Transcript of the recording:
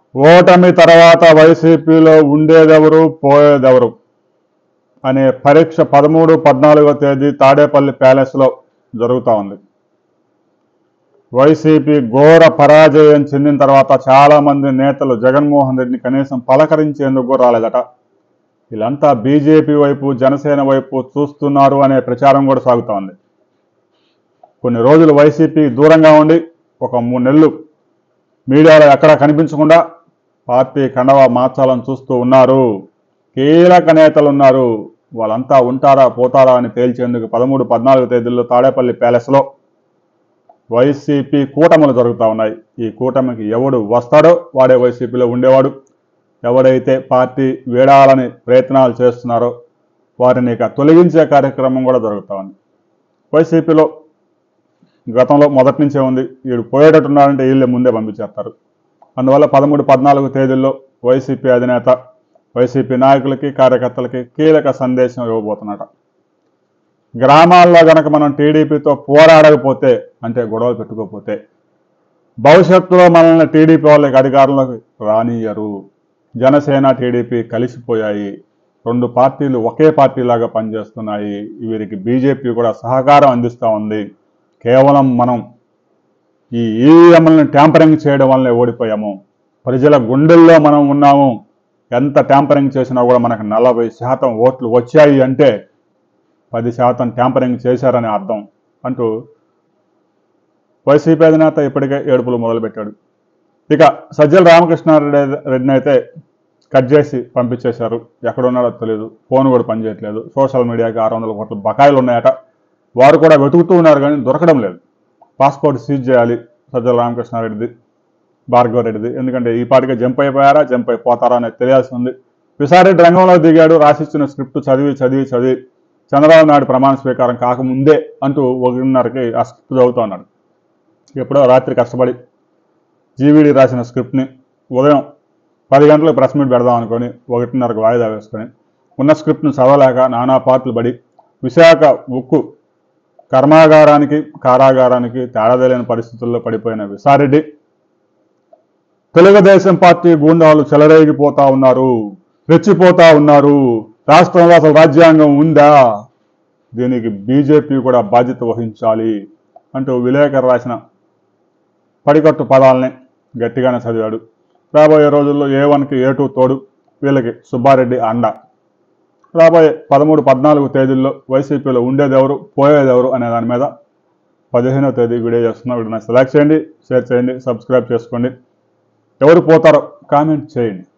ఓటమి తర్వాత వైసీపీలో ఉండేదెవరు పోయేదెవరు అనే పరీక్ష పదమూడు పద్నాలుగో తేదీ తాడేపల్లి ప్యాలెస్లో జరుగుతూ ఉంది వైసీపీ ఘోర పరాజయం చెందిన తర్వాత చాలా మంది నేతలు జగన్మోహన్ రెడ్డిని కనీసం పలకరించేందుకు కూడా రాలేదట వీళ్ళంతా బీజేపీ వైపు జనసేన వైపు చూస్తున్నారు అనే ప్రచారం కూడా సాగుతూ ఉంది కొన్ని రోజులు వైసీపీ దూరంగా ఉండి ఒక మూడు నెలలు మీడియాలో ఎక్కడా కనిపించకుండా పార్టీ కండవా మార్చాలని చూస్తూ ఉన్నారు కీలక నేతలు ఉన్నారు వాళ్ళంతా ఉంటారా పోతారా అని తేల్చేందుకు పదమూడు పద్నాలుగు తేదీల్లో తాడేపల్లి ప్యాలెస్లో వైసీపీ కూటములు జరుగుతూ ఉన్నాయి ఈ కూటమికి ఎవడు వస్తాడో వాడే వైసీపీలో ఉండేవాడు ఎవడైతే పార్టీ వీడాలని ప్రయత్నాలు చేస్తున్నారో వారిని ఇక తొలగించే కార్యక్రమం కూడా జరుగుతూ ఉంది వైసీపీలో గతంలో మొదటి నుంచే ఉంది వీడు పోయేటట్టున్నారంటే వీళ్ళే ముందే పంపించేస్తారు అందువల్ల పదమూడు పద్నాలుగు తేదీల్లో వైసీపీ అధినేత వైసీపీ నాయకులకి కార్యకర్తలకి కీలక సందేశం ఇవ్వబోతున్నట గ్రామాల్లో గనక మనం టీడీపీతో పోరాడకపోతే అంటే గొడవలు పెట్టుకోకపోతే భవిష్యత్తులో మనల్ని టీడీపీ వాళ్ళకి అధికారంలోకి రానియరు జనసేన టీడీపీ కలిసిపోయాయి రెండు పార్టీలు ఒకే పార్టీలాగా పనిచేస్తున్నాయి వీరికి బీజేపీ కూడా సహకారం అందిస్తూ ఉంది కేవలం మనం ఈ ఈవీఎంలను ట్యాంపరింగ్ చేయడం వల్లే ఓడిపోయాము ప్రజల గుండెల్లో మనం ఉన్నాము ఎంత ట్యాంపరింగ్ చేసినా కూడా మనకు నలభై శాతం ఓట్లు వచ్చాయి అంటే పది శాతం ట్యాంపరింగ్ చేశారని అర్థం అంటూ వైసీపీ అధినేత ఇప్పటికే ఏడుపులు మొదలుపెట్టాడు ఇక సజ్జల రామకృష్ణారెడ్డి రెడ్డిని అయితే కట్ చేసి పంపించేశారు ఎక్కడున్నాడో తెలియదు ఫోన్ కూడా పనిచేయట్లేదు సోషల్ మీడియాకి ఆరు వందల కోట్ల బకాయిలు ఉన్నాయట వారు కూడా వెతుకుతూ ఉన్నారు కానీ దొరకడం లేదు పాస్పోర్ట్ సీజ్ చేయాలి సజ్జల రామకృష్ణారెడ్డిది భార్గవ రెడ్డిది ఎందుకంటే ఈ పాటికే జంప్ అయిపోయారా జంప్ అయిపోతారా అనేది తెలియాల్సి ఉంది విసారెడ్డి రంగంలో దిగాడు రాసిచ్చిన స్క్రిప్ట్ చదివి చదివి చదివి చంద్రబాబు నాయుడు ప్రమాణ స్వీకారం కాకముందే అంటూ ఒకటిన్నరకి ఆ స్క్రిప్ట్ చదువుతూ ఉన్నాడు ఎప్పుడో రాత్రి కష్టపడి జీవీడీ రాసిన స్క్రిప్ట్ని ఉదయం పది గంటలకు ప్రెస్ మీట్ పెడదాం అనుకొని ఒకటిన్నరకు వాయిదా వేసుకొని ఉన్న స్క్రిప్ట్ను చదవలేక నానా పాటలు పడి విశాఖ ఉక్కు కర్మాగారానికి కారాగారానికి తేడా తెలియని పరిస్థితుల్లో పడిపోయిన విసారెడ్డి తెలుగుదేశం పార్టీ గూండాలు చెలరేగిపోతా ఉన్నారు రెచ్చిపోతా ఉన్నారు రాష్ట్రంలో అసలు రాజ్యాంగం ఉందా దీనికి బీజేపీ కూడా బాధ్యత వహించాలి అంటూ విలేకరు రాసిన పడికట్టు పదాలని గట్టిగానే చదివాడు రాబోయే రోజుల్లో ఏ వన్కి ఏ టూ తోడు వీళ్ళకి సుబ్బారెడ్డి అండ రాబోయే పదమూడు పద్నాలుగు తేదీల్లో వైసీపీలో ఉండేదెవరు పోయేదెవరు అనే దాని మీద పదిహేనో తేదీ వీడియో చేస్తున్నా వీడియో సెలెక్ట్ చేయండి షేర్ చేయండి సబ్స్క్రైబ్ చేసుకోండి ఎవరు పోతారో కామెంట్ చేయండి